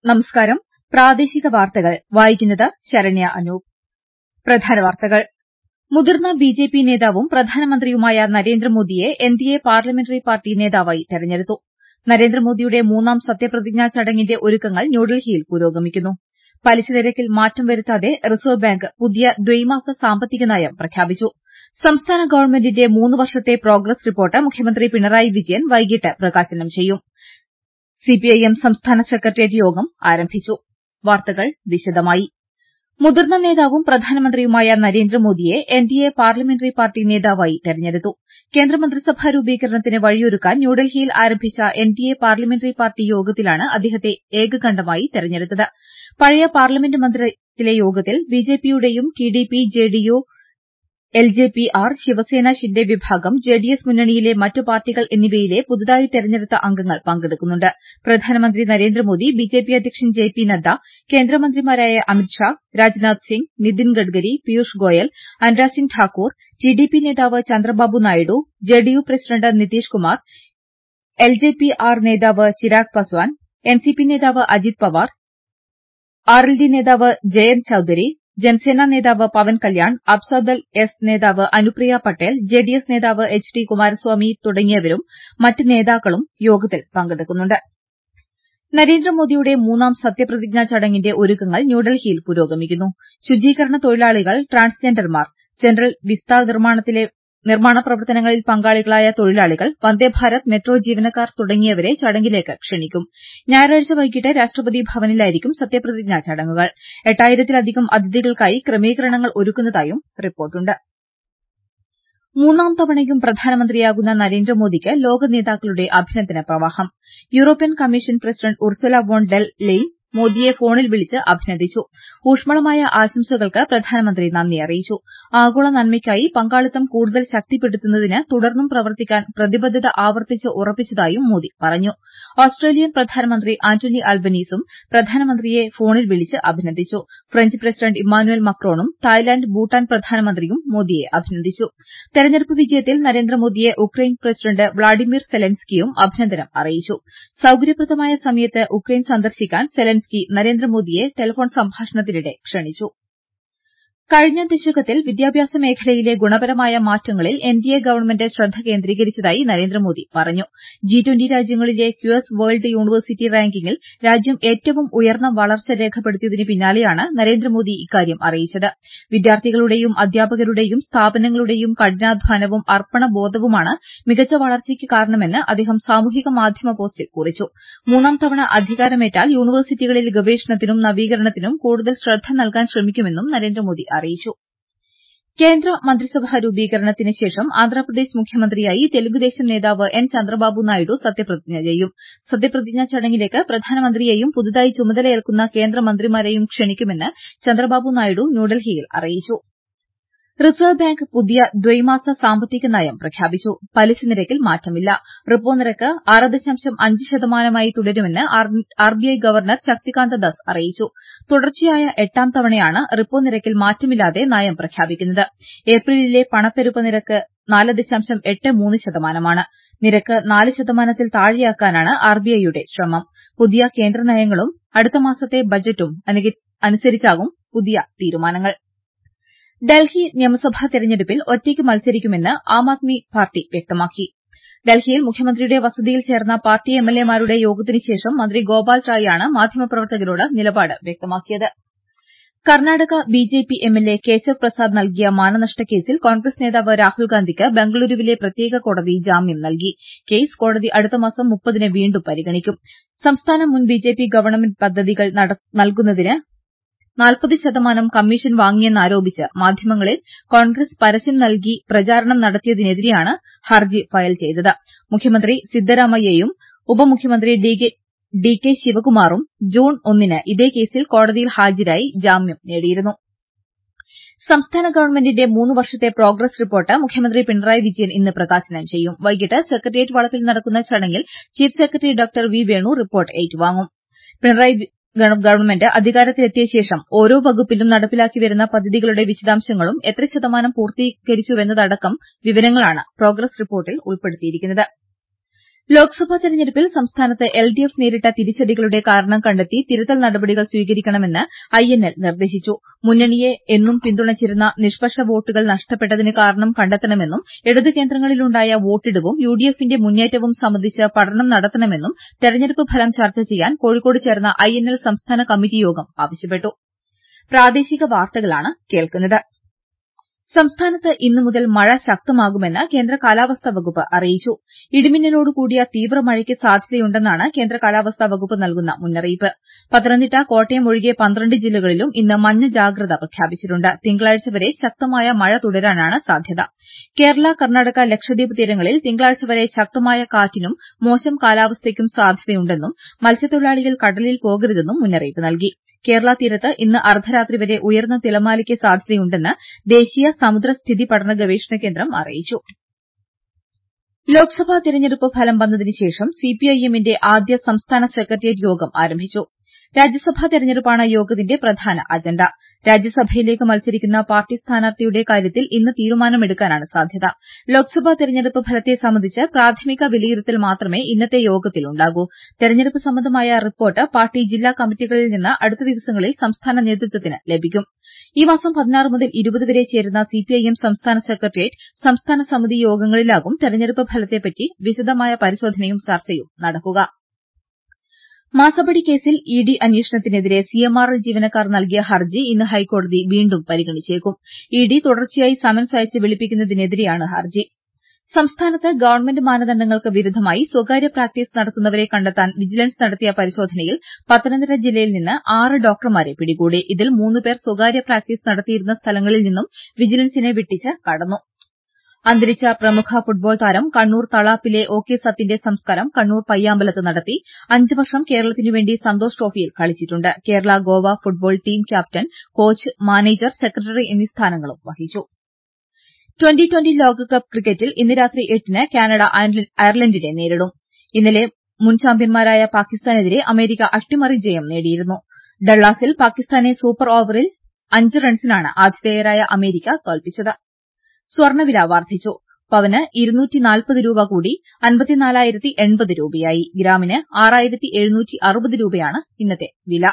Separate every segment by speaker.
Speaker 1: നമസ്കാരം പ്രാദേശിക വാർത്തകൾ വായിക്കുന്നത് ശരണ്യ അനൂപ് പ്രധാന വാർത്തകൾ മുതിർന്ന ബിജെപി നേതാവും പ്രധാനമന്ത്രിയുമായ നരേന്ദ്രമോദിയെ എൻഡിഎ പാർലമെന്ററി പാർട്ടി നേതാവായി തെരഞ്ഞെടുത്തു നരേന്ദ്രമോദിയുടെ മൂന്നാം സത്യപ്രതിജ്ഞാ ചടങ്ങിന്റെ ഒരുക്കങ്ങൾ ന്യൂഡൽഹിയിൽ പുരോഗമിക്കുന്നു പലിശ നിരക്കിൽ മാറ്റം വരുത്താതെ റിസർവ് ബാങ്ക് പുതിയ ദ്വൈമാസ സാമ്പത്തിക നയം പ്രഖ്യാപിച്ചു സംസ്ഥാന ഗവൺമെന്റിന്റെ മൂന്ന് വർഷത്തെ പ്രോഗ്രസ് റിപ്പോർട്ട് മുഖ്യമന്ത്രി പിണറായി വിജയൻ വൈകിട്ട് പ്രകാശനം ചെയ്യും സിപിഐഎം സംസ്ഥാന സെക്രട്ടേറിയറ്റ് യോഗം ആരംഭിച്ചു വാർത്തകൾ വിശദമായി മുതിർന്ന നേതാവും പ്രധാനമന്ത്രിയുമായ നരേന്ദ്രമോദിയെ എൻഡിഎ പാർലമെന്ററി പാർട്ടി നേതാവായി തെരഞ്ഞെടുത്തു കേന്ദ്രമന്ത്രിസഭാ രൂപീകരണത്തിന് വഴിയൊരുക്കാൻ ന്യൂഡൽഹിയിൽ ആരംഭിച്ച എൻഡിഎ പാർലമെന്ററി പാർട്ടി യോഗത്തിലാണ് അദ്ദേഹത്തെ ഏകകണ്ഠമായി തെരഞ്ഞെടുത്തത് പഴയ പാർലമെന്റ് മന്ദിരത്തിലെ യോഗത്തിൽ ബിജെപിയുടെയും TDP JDU LJP R Shiv Sena Shinde വിഭാഗം ജെഡിഎസ് മുന്നണിയിലെ മറ്റ് പാർട്ടികൾ എന്നിവയിലെ പുതുതായി തെരഞ്ഞെടുത്ത അംഗങ്ങൾ പങ്കെടുക്കുന്നുണ്ട് പ്രധാനമന്ത്രി നരേന്ദ്രമോദി ബിജെപി അധ്യക്ഷൻ ജെ പി നദ്ദ കേന്ദ്രമന്ത്രിമാരായ അമിത്ഷാ രാജ്നാഥ് സിംഗ് നിതിൻ ഗഡ്കരി പീയൂഷ് ഗോയൽ അനുരാഗ് സിംഗ് ഠാക്കൂർ ടിഡിപി നേതാവ് Chandrababu Naidu JDU president Nitish Kumar LJP R നേതാവ് ചിരാഗ് പസ്വാൻ എൻസിപി നേതാവ് അജിത് പവാർ ആർഎൽഡി നേതാവ് ജയന്ത് ചൌധരി ജനസേന നേതാവ് പവൻ കല്യാൺ അപ്സദൽ എസ് നേതാവ് അനുപ്രിയ പട്ടേൽ ജെഡിഎസ് നേതാവ് എച്ച് ഡി കുമാരസ്വാമി തുടങ്ങിയവരും മറ്റ് നേതാക്കളും യോഗത്തിൽ പങ്കെടുക്കുന്നുണ്ട് നരേന്ദ്രമോദിയുടെ മൂന്നാം സത്യപ്രതിജ്ഞാ ചടങ്ങിന്റെ ഒരുക്കങ്ങൾ ന്യൂഡൽഹിയിൽ പുരോഗമിക്കുന്നു ശുചീകരണ തൊഴിലാളികൾ ട്രാൻസ്ജെൻഡർമാർ സെൻട്രൽ വിസ്ത നിർമ്മാണ പ്രവർത്തനങ്ങളിൽ പങ്കാളികളായ തൊഴിലാളികൾ വന്ദേഭാരത് മെട്രോ ജീവനക്കാർ തുടങ്ങിയവരെ ചടങ്ങിലേക്ക് ക്ഷണിക്കും ഞായറാഴ്ച വൈകിട്ട് രാഷ്ട്രപതി ഭവനിലായിരിക്കും സത്യപ്രതിജ്ഞാ ചടങ്ങുകൾ എട്ടായിരത്തിലധികം അതിഥികൾക്കായി ക്രമീകരണങ്ങൾ ഒരുക്കുന്നതായും റിപ്പോർട്ടുണ്ട് മൂന്നാം തവണയും പ്രധാനമന്ത്രിയാകുന്ന നരേന്ദ്രമോദിക്ക് ലോക നേതാക്കളുടെ അഭിനന്ദന പ്രവാഹം European commission president Ursula von der Leyen മോദിയെ ഫോണിൽ വിളിച്ച് അഭിനന്ദിച്ചു ഊഷ്മളമായ ആശംസകൾക്ക് പ്രധാനമന്ത്രി നന്ദി അറിയിച്ചു ആഗോള നന്മയ്ക്കായി പങ്കാളിത്തം കൂടുതൽ ശക്തിപ്പെടുത്തുന്നതിന് തുടർന്നും പ്രവർത്തിക്കാൻ പ്രതിബദ്ധത ആവർത്തിച്ച് ഉറപ്പിച്ചതായും മോദി പറഞ്ഞു ഓസ്ട്രേലിയൻ പ്രധാനമന്ത്രി ആന്റണി അൽബനീസും പ്രധാനമന്ത്രിയെ ഫോണിൽ വിളിച്ച് അഭിനന്ദിച്ചു ഫ്രഞ്ച് പ്രസിഡന്റ് ഇമ്മാനുവൽ മക്രോണും തായ്ലാന്റ് ഭൂട്ടാൻ പ്രധാനമന്ത്രിയും മോദിയെ അഭിനന്ദിച്ചു തെരഞ്ഞെടുപ്പ് വിജയത്തിൽ നരേന്ദ്രമോദിയെ ഉക്രൈൻ പ്രസിഡന്റ് വ്ളാഡിമിർ സെലൻസ്കിയും അഭിനന്ദനം അറിയിച്ചു സൌകര്യപ്രദമായ സമയത്ത് ഉക്രൈൻ സന്ദർശിക്കാൻ സെലൻസ്കി നരേന്ദ്രമോദിയെ ടെലിഫോൺ സംഭാഷണത്തിനിടെ ക്ഷണിച്ചു കഴിഞ്ഞ ദശകത്തിൽ വിദ്യാഭ്യാസ മേഖലയിലെ ഗുണപരമായ മാറ്റങ്ങളിൽ എൻഡിഎ ഗവൺമെന്റ് ശ്രദ്ധ കേന്ദ്രീകരിച്ചതായി നരേന്ദ്രമോദി പറഞ്ഞു ജി ട്വന്റി രാജ്യങ്ങളിലെ ക്യുഎസ് വേൾഡ് യൂണിവേഴ്സിറ്റി റാങ്കിങ്ങിൽ രാജ്യം ഏറ്റവും ഉയർന്ന വളർച്ച രേഖപ്പെടുത്തിയതിന് പിന്നാലെയാണ് നരേന്ദ്രമോദി ഇക്കാര്യം അറിയിച്ചത് വിദ്യാർത്ഥികളുടെയും അധ്യാപകരുടെയും സ്ഥാപനങ്ങളുടെയും കഠിനാധ്വാനവും അർപ്പണബോധവുമാണ് മികച്ച വളർച്ചയ്ക്ക് കാരണമെന്ന് അദ്ദേഹം സാമൂഹിക മാധ്യമ പോസ്റ്റിൽ കുറിച്ചു മൂന്നാം തവണ അധികാരമേറ്റാൽ യൂണിവേഴ്സിറ്റികളിൽ ഗവേഷണത്തിനും നവീകരണത്തിനും കൂടുതൽ ശ്രദ്ധ നൽകാൻ ശ്രമിക്കുമെന്നും നരേന്ദ്രമോദി അറിയിച്ചു കേന്ദ്ര മന്ത്രിസഭാ രൂപീകരണത്തിന് ശേഷം ആന്ധ്രാപ്രദേശ് മുഖ്യമന്ത്രിയായി തെലുങ്കുദേശം നേതാവ് എൻ ചന്ദ്രബാബു നായിഡു സത്യപ്രതിജ്ഞ ചെയ്യും സത്യപ്രതിജ്ഞാ ചടങ്ങിലേക്ക് പ്രധാനമന്ത്രിയെയും പുതുതായി ചുമതലയേൽക്കുന്ന കേന്ദ്രമന്ത്രിമാരെയും ക്ഷണിക്കുമെന്ന് ചന്ദ്രബാബു നായിഡു ന്യൂഡൽഹിയിൽ അറിയിച്ചു റിസർവ് ബാങ്ക് പുതിയ ദ്വൈമാസ സാമ്പത്തിക നയം പ്രഖ്യാപിച്ചു പലിശ നിരക്കിൽ മാറ്റമില്ല റിപ്പോ നിരക്ക് ആറ് ദശാംശം അഞ്ച് ശതമാനമായി തുടരുമെന്ന് ആർബിഐ ഗവർണർ ശക്തികാന്ത ദാസ് അറിയിച്ചു തുടർച്ചയായ എട്ടാം തവണയാണ് റിപ്പോ നിരക്കിൽ മാറ്റമില്ലാതെ നയം പ്രഖ്യാപിക്കുന്നത് ഏപ്രിലിലെ പണപ്പെരുപ്പ നിരക്ക് നാല് ദശാംശം എട്ട് മൂന്ന് ശതമാനമാണ് നിരക്ക് നാല് ശതമാനത്തിൽ താഴെയാക്കാനാണ് ആർബിഐയുടെ ശ്രമം പുതിയ കേന്ദ്ര നയങ്ങളും അടുത്ത മാസത്തെ ബജറ്റും അനുസരിച്ചാകും പുതിയ തീരുമാനങ്ങൾ ഡൽഹി നിയമസഭാ തെരഞ്ഞെടുപ്പിൽ ഒറ്റയ്ക്ക് മത്സരിക്കുമെന്ന് ആം ആദ്മി പാർട്ടി വ്യക്തമാക്കി ഡൽഹിയിൽ മുഖ്യമന്ത്രിയുടെ വസതിയിൽ ചേർന്ന പാർട്ടി എംഎൽഎമാരുടെ യോഗത്തിന് ശേഷം മന്ത്രി ഗോപാൽ റായിയാണ് മാധ്യമപ്രവർത്തകരോട് നിലപാട് വ്യക്തമാക്കിയത് കർണാടക ബിജെപി എംഎൽഎ കേശവ് പ്രസാദ് നൽകിയ മാനനഷ്ട കേസിൽ കോൺഗ്രസ് നേതാവ് രാഹുൽ ഗാന്ധിക്ക് ബംഗളൂരുവിലെ പ്രത്യേക കോടതി ജാമ്യം നൽകി കേസ് കോടതി അടുത്ത മാസം മുപ്പതിന് വീണ്ടും പരിഗണിക്കും സംസ്ഥാന മുൻ ബിജെപി ഗവൺമെന്റ് പദ്ധതികൾ നൽകുന്നതിന് നാൽപ്പത് ശതമാനം കമ്മീഷൻ വാങ്ങിയെന്നാരോപിച്ച് മാധ്യമങ്ങളിൽ കോൺഗ്രസ് പരസ്യം നൽകി പ്രചാരണം നടത്തിയതിനെതിരെയാണ് ഹർജി ഫയൽ ചെയ്തത് മുഖ്യമന്ത്രി സിദ്ധരാമയ്യയും ഉപമുഖ്യമന്ത്രി ഡി കെ ശിവകുമാറും ജൂൺ ഒന്നിന് ഇതേ കേസിൽ കോടതിയിൽ ഹാജരായി ജാമ്യം നേടിയിരുന്നു സംസ്ഥാന ഗവൺമെന്റിന്റെ മൂന്ന് വർഷത്തെ പ്രോഗ്രസ് റിപ്പോർട്ട് മുഖ്യമന്ത്രി പിണറായി വിജയൻ ഇന്ന് പ്രകാശനം ചെയ്യും വൈകിട്ട് സെക്രട്ടേറിയറ്റ് വളപ്പിൽ നടക്കുന്ന ചടങ്ങിൽ chief secretary doctor V Venu report ഏറ്റുവാങ്ങും പിണറായി ഗവൺമെന്റ് അധികാരത്തിലെത്തിയ ശേഷം ഓരോ വകുപ്പിലും നടപ്പിലാക്കി വരുന്ന പദ്ധതികളുടെ വിശദാംശങ്ങളും എത്ര ശതമാനം പൂർത്തീകരിച്ചുവെന്നതടക്കം വിവരങ്ങളാണ് പ്രോഗ്രസ് റിപ്പോർട്ടിൽ ഉൾപ്പെടുത്തിയിരിക്കുന്നത് ലോക്സഭാ തെരഞ്ഞെടുപ്പിൽ സംസ്ഥാനത്ത് എൽഡിഎഫ് നേരിട്ട തിരിച്ചടികളുടെ കാരണം കണ്ടെത്തി തിരുത്തൽ നടപടികൾ സ്വീകരിക്കണമെന്ന് ഐഎൻഎൽ നിർദ്ദേശിച്ചു മുന്നണിയെ എന്നും പിന്തുണച്ചിരുന്ന നിഷ്പക്ഷ വോട്ടുകൾ നഷ്ടപ്പെട്ടതിന് കാരണം കണ്ടെത്തണമെന്നും ഇടത് കേന്ദ്രങ്ങളിലുണ്ടായ വോട്ടിടിവും യുഡിഎഫിന്റെ മുന്നേറ്റവും സംബന്ധിച്ച് പഠനം നടത്തണമെന്നും തെരഞ്ഞെടുപ്പ് ഫലം ചർച്ച ചെയ്യാൻ കോഴിക്കോട് ചേർന്ന ഐഎൻഎൽ സംസ്ഥാന കമ്മിറ്റി യോഗം ആവശ്യപ്പെട്ടു സംസ്ഥാനത്ത് ഇന്നു മുതൽ മഴ ശക്തമാകുമെന്ന് കേന്ദ്ര കാലാവസ്ഥാ വകുപ്പ് അറിയിച്ചു ഇടിമിന്നലോട് കൂടിയ തീവ്ര മഴയ്ക്ക് സാധ്യതയുണ്ടെന്നാണ് കേന്ദ്ര കാലാവസ്ഥാ വകുപ്പ് നൽകുന്ന മുന്നറിയിപ്പ് പത്തനംതിട്ട കോട്ടയം ഒഴികെ പന്ത്രണ്ട് ജില്ലകളിലും ഇന്ന് മഞ്ഞ ജാഗ്രത പ്രഖ്യാപിച്ചിട്ടുണ്ട് തിങ്കളാഴ്ച വരെ ശക്തമായ മഴ തുടരാനാണ് സാധ്യത കേരള കർണാടക ലക്ഷദ്വീപ് തീരങ്ങളിൽ തിങ്കളാഴ്ച വരെ ശക്തമായ കാറ്റിനും മോശം കാലാവസ്ഥയ്ക്കും സാധ്യതയുണ്ടെന്നും മത്സ്യത്തൊഴിലാളികൾ കടലിൽ പോകരുതെന്നും മുന്നറിയിപ്പ് നൽകി കേരള തീരത്ത് ഇന്ന് അർദ്ധരാത്രി വരെ ഉയർന്ന തിരമാലയ്ക്ക് സാധ്യതയുണ്ടെന്ന് ദേശീയ സമുദ്ര സ്ഥിതി പഠന ഗവേഷണ കേന്ദ്രം അറിയിച്ചു ലോക്സഭാ തെരഞ്ഞെടുപ്പ് ഫലം വന്നതിന് ശേഷം സിപിഐഎമ്മിന്റെ ആദ്യ സംസ്ഥാന സെക്രട്ടേറിയറ്റ് യോഗം ആരംഭിച്ചു രാജ്യസഭാ തെരഞ്ഞെടുപ്പാണ് യോഗത്തിന്റെ പ്രധാന അജണ്ട രാജ്യസഭയിലേക്ക് മത്സരിക്കുന്ന പാർട്ടി സ്ഥാനാർത്ഥിയുടെ കാര്യത്തിൽ ഇന്ന് തീരുമാനമെടുക്കാനാണ് സാധ്യത ലോക്സഭാ തെരഞ്ഞെടുപ്പ് ഫലത്തെ സംബന്ധിച്ച് പ്രാഥമിക വിലയിരുത്തൽ മാത്രമേ ഇന്നത്തെ യോഗത്തിൽ ഉണ്ടാകൂ തെരഞ്ഞെടുപ്പ് സംബന്ധമായ റിപ്പോർട്ട് പാർട്ടി ജില്ലാ കമ്മിറ്റികളിൽ നിന്ന് അടുത്ത ദിവസങ്ങളിൽ സംസ്ഥാന നേതൃത്വത്തിന് ലഭിക്കും ഈ മാസം പതിനാറ് മുതൽ ഇരുപത് വരെ ചേരുന്ന സിപിഐഎം സംസ്ഥാന സെക്രട്ടേറിയറ്റ് സംസ്ഥാന സമിതി യോഗങ്ങളിലാകും തെരഞ്ഞെടുപ്പ് ഫലത്തെപ്പറ്റി വിശദമായ പരിശോധനയും ചർച്ചയും നടക്കുക മാസപ്പടി കേസിൽ ഇഡി അന്വേഷണത്തിനെതിരെ സിഎംആർഎൽ ജീവനക്കാർ നൽകിയ ഹർജി ഇന്ന് ഹൈക്കോടതി വീണ്ടും പരിഗണിച്ചേക്കും ഇഡി തുടർച്ചയായി സമൻസ് അയച്ച് വിളിപ്പിക്കുന്നതിനെതിരെയാണ് ഹർജി സംസ്ഥാനത്ത് ഗവൺമെന്റ് മാനദണ്ഡങ്ങൾക്ക് വിരുദ്ധമായി സ്വകാര്യ പ്രാക്ടീസ് നടത്തുന്നവരെ കണ്ടെത്താൻ വിജിലൻസ് നടത്തിയ പരിശോധനയിൽ പത്തനംതിട്ട ജില്ലയിൽ നിന്ന് ആറ് ഡോക്ടർമാരെ പിടികൂടി ഇതിൽ മൂന്ന് പേർ സ്വകാര്യ പ്രാക്ടീസ് നടത്തിയിരുന്ന സ്ഥലങ്ങളിൽ നിന്നും വിജിലൻസിനെ വെട്ടിച്ച് കടന്നു അന്തരിച്ച പ്രമുഖ ഫുട്ബോൾ താരം കണ്ണൂർ തളാപ്പിലെ ഒ കെ സത്തിന്റെ സംസ്കാരം കണ്ണൂർ പയ്യാമ്പലത്ത് നടത്തി അഞ്ച് വർഷം കേരളത്തിനുവേണ്ടി സന്തോഷ് ട്രോഫിയിൽ കളിച്ചിട്ടുണ്ട് Kerala Goa football team captain coach manager secretary എന്നീ സ്ഥാനങ്ങളും വഹിച്ചു ട്വന്റി ട്വന്റി ലോകകപ്പ് ക്രിക്കറ്റിൽ ഇന്ന് രാത്രി എട്ടിന് കാനഡ അയർലൻഡിനെ നേരിടും ഇന്നലെ മുൻ ചാമ്പ്യന്മാരായ പാകിസ്ഥാനെതിരെ അമേരിക്ക അട്ടിമറി ജയം നേടിയിരുന്നു ഡള്ളാസിൽ പാകിസ്ഥാനെ സൂപ്പർ ഓവറിൽ അഞ്ച് റൺസിനാണ് ആതിഥേയരായ അമേരിക്ക തോൽപ്പിച്ചത് സ്വർണ്ണവില വർദ്ധിച്ചു പവന് ഇരുന്നൂറ്റി നാൽപ്പത് രൂപ കൂടി അൻപത്തിനാലായിരത്തി എൺപത് രൂപയായി ഗ്രാമിന് ആറായിരത്തി എഴുന്നൂറ്റി അറുപത് രൂപയാണ് ഇന്നത്തെ വില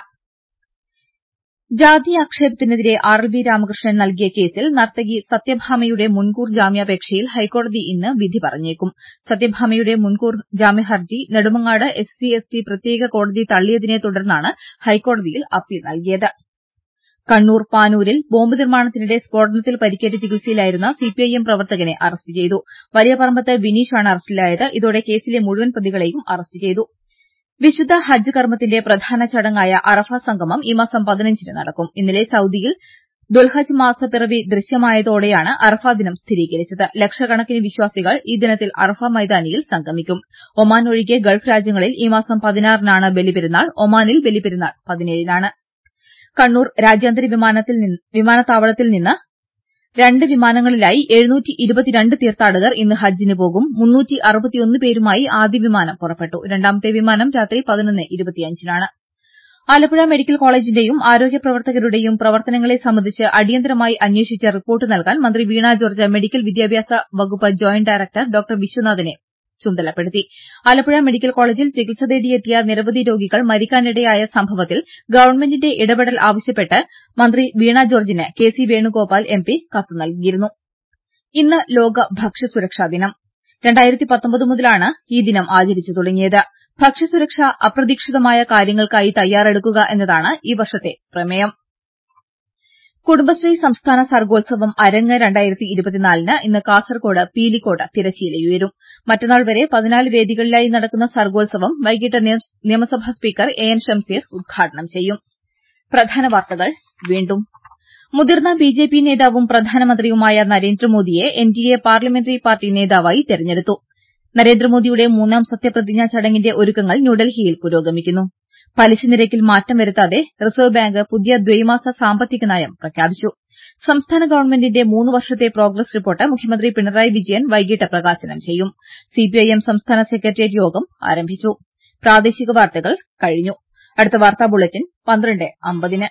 Speaker 1: ജാതി ആക്ഷേപത്തിനെതിരെ ആർ എൽ വി രാമകൃഷ്ണൻ നൽകിയ കേസിൽ നർത്തകി സത്യഭാമയുടെ മുൻകൂർ ജാമ്യാപേക്ഷയിൽ ഹൈക്കോടതി ഇന്ന് വിധി പറഞ്ഞേക്കും സത്യഭാമയുടെ മുൻകൂർ ജാമ്യഹർജി Nedumangad S C S T പ്രത്യേക കോടതി തള്ളിയതിനെ തുടർന്നാണ് ഹൈക്കോടതിയിൽ അപ്പീൽ നൽകിയത് കണ്ണൂർ പാനൂരിൽ ബോംബ് നിർമ്മാണത്തിനിടെ സ്ഫോടനത്തിൽ പരിക്കേറ്റ് ചികിത്സയിലായിരുന്ന സിപിഐഎം പ്രവർത്തകനെ അറസ്റ്റ് ചെയ്തു വലിയപറമ്പത്ത് ബിനീഷാണ് അറസ്റ്റിലായത് ഇതോടെ കേസിലെ മുഴുവൻ പ്രതികളെയും അറസ്റ്റ് ചെയ്തു വിശുദ്ധ ഹജ്ജ് കർമ്മത്തിന്റെ പ്രധാന ചടങ്ങായ അറഫ സംഗമം ഈ മാസം പതിനഞ്ചിന് നടക്കും ഇന്നലെ സൌദിയിൽ ദുൽഹജ് മാസപ്പിറവി ദൃശ്യമായതോടെയാണ് അറഫ ദിനം സ്ഥിരീകരിച്ചത് ലക്ഷക്കണക്കിന് വിശ്വാസികൾ ഈ ദിനത്തിൽ അറഫ മൈതാനിയിൽ സംഗമിക്കും ഒമാൻ ഒഴികെ ഗൾഫ് രാജ്യങ്ങളിൽ ഈ മാസം പതിനാറിനാണ് ബലിപെരുന്നാൾ ഒമാനിൽ ബലിപെരുന്നാൾ പതിനേഴിനാണ് കണ്ണൂർ രാജ്യാന്തര വിമാനത്താവളത്തിൽ നിന്ന് രണ്ട് വിമാനങ്ങളിലായി തീർത്ഥാടകർ ഇന്ന് ഹജ്ജിന് പോകും പേരുമായി ആദ്യ വിമാനം പുറപ്പെട്ടു രണ്ടാമത്തെ വിമാനം രാത്രി നാണ് ആലപ്പുഴ മെഡിക്കൽ കോളേജിന്റെയും ആരോഗ്യ പ്രവർത്തകരുടെയും പ്രവർത്തനങ്ങളെ സംബന്ധിച്ച് അടിയന്തരമായി അന്വേഷിച്ച് റിപ്പോർട്ട് നൽകാൻ മന്ത്രി വീണ ജോർജ് മെഡിക്കൽ വിദ്യാഭ്യാസ വകുപ്പ് ജോയിന്റ് ഡയറക്ടർ ഡോക്ടർ വിശ്വനാഥിനെ ചുമതലപ്പെടുത്തി ആലപ്പുഴ മെഡിക്കൽ കോളേജിൽ ചികിത്സ തേടിയെത്തിയ നിരവധി രോഗികൾ മരിക്കാനിടയായ സംഭവത്തിൽ ഗവൺമെന്റിന്റെ ഇടപെടൽ ആവശ്യപ്പെട്ട് മന്ത്രി വീണ ജോർജിന് കെ സി വേണുഗോപാൽ എംപി കത്ത് നൽകിയിരുന്നു ഇന്ന് ലോക ഭക്ഷ്യസുരക്ഷാ ദിനം മുതലാണ് ഈ ദിനം ആചരിച്ചു തുടങ്ങിയത് ഭക്ഷ്യസുരക്ഷ അപ്രതീക്ഷിതമായ കാര്യങ്ങൾക്കായി തയ്യാറെടുക്കുക എന്നതാണ് ഈ വർഷത്തെ പ്രമേയം കുടുംബശ്രീ സംസ്ഥാന സർഗോത്സവം അരങ്ങ് ന് ഇന്ന് കാസർകോട് പീലിക്കോട് തിരശ്ശീലയുയരും മറ്റന്നാൾ വരെ പതിനാല് വേദികളിലായി നടക്കുന്ന സർഗോത്സവം വൈകിട്ട് നിയമസഭാ സ്പീക്കർ എ എൻ ഷംസീർ ഉദ്ഘാടനം ചെയ്യും പ്രധാന വാർത്തകൾ വീണ്ടും മുതിർന്ന ബിജെപി നേതാവും പ്രധാനമന്ത്രിയുമായ നരേന്ദ്രമോദിയെ എൻഡിഎ പാർലമെന്ററി പാർട്ടി നേതാവായി തെരഞ്ഞെടുത്തു നരേന്ദ്രമോദിയുടെ മൂന്നാം സത്യപ്രതിജ്ഞാ ചടങ്ങിന്റെ ഒരുക്കങ്ങൾ ന്യൂഡൽഹിയിൽ പുരോഗമിക്കുന്നു പലിശ നിരക്കിൽ മാറ്റം വരുത്താതെ റിസർവ് ബാങ്ക് പുതിയ ദ്വൈമാസ സാമ്പത്തിക നയം പ്രഖ്യാപിച്ചു സംസ്ഥാന ഗവൺമെന്റിന്റെ മൂന്ന് വർഷത്തെ പ്രോഗ്രസ് റിപ്പോർട്ട് മുഖ്യമന്ത്രി പിണറായി വിജയൻ വൈകിട്ട് പ്രകാശനം ചെയ്യും സിപിഐഎം സംസ്ഥാന സെക്രട്ടേറിയറ്റ് യോഗം ആരംഭിച്ചു പ്രാദേശിക വാർത്തകൾ കഴിഞ്ഞു അടുത്ത വാർത്താ ബുള്ളറ്റിൻ പന്ത്രണ്ട് അമ്പതിന്